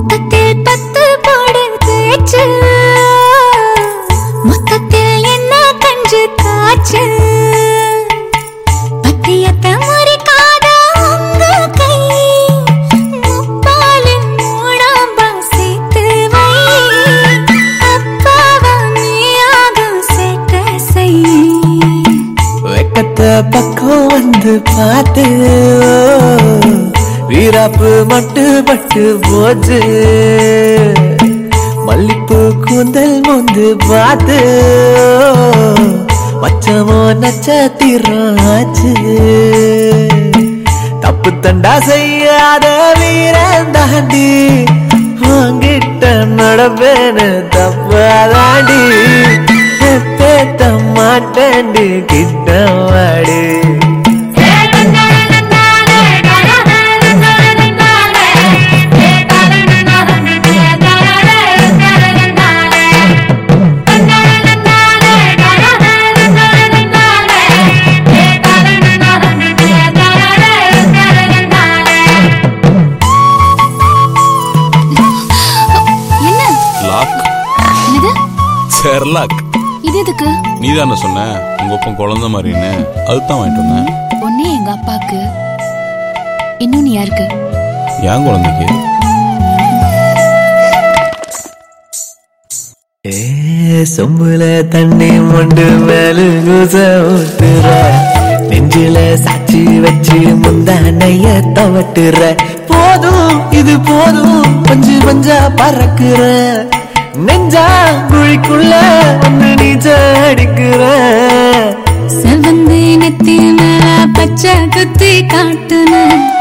முத்தத்தில் பத்து போடு தேய்ச்சு மொத்தத்தில் என்ன கஞ்சு காய்ச்சு பத்தியத்தை முறிக்காத உங்க கை முப்பாலின் மூடாம்பா சேர்த்து வை அப்பாவா நீயாகும் சேர்க்க செய் வெக்கத்தை பக்கம் வந்து பார்த்து வீராப்பு மட்டு பட்டு போச்சு மல்லிப்பூ கூந்தல் முந்து பார்த்து மச்சமோ நட்சத்திரம் ஆச்சு தப்பு தண்டா செய்யாத வீரன் தாண்டி வாங்கிட்ட நடப்பேன்னு தப்பாதாண்டி பேத்த மாட்டேன்டி கிட்ட வாடி என்ன லாக் என்னது செர்லாக் இது எதுக்கு நீ தானே சொன்ன உங்க ஒப்பம் குழந்தை மாதிரின்னு அதுதான் வாங்கிட்டு வந்தேன் ஒன்னே எங்க அப்பாக்கு இன்னொன்னு யாருக்கு என் குழந்தைக்கு ஏ சொம்புல தண்ணி மொண்டு மேலு குச ஊத்துற நெஞ்சில சாட்சி வச்சு முந்தானைய தவட்டுற போதும் இது போதும் பஞ்சு பஞ்சா பறக்குற நெஞ்சா குழிக்குள்ள வந்து நீச்ச அடிக்கிற செவந்து நெத்தி மேல பச்சை குத்தி காட்டுன